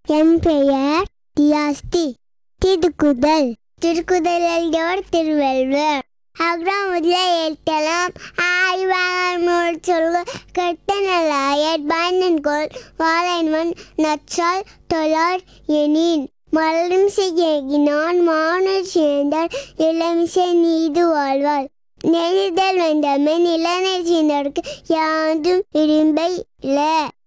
என் பெயர் தியாஸ்தி திருக்குதல் திருக்குதல் எழுதியவர் திருவள்ளுவர் அக்ரம் முதல எழுத்தலாம் ஆய்வாளர் சொல்ல கெட்ட நல்லாயர் பயனன்கோள் வாழைவன் நச்சால் தொழார் எனின் மலரும் செய்யினான் மானர் சேர்ந்தார் இளமிசை நீது வாழ்வார் நெறிதல் வந்தமை நிலநெற் சேர்ந்தவர்க்கு யாதும் விரும்பை இல்லை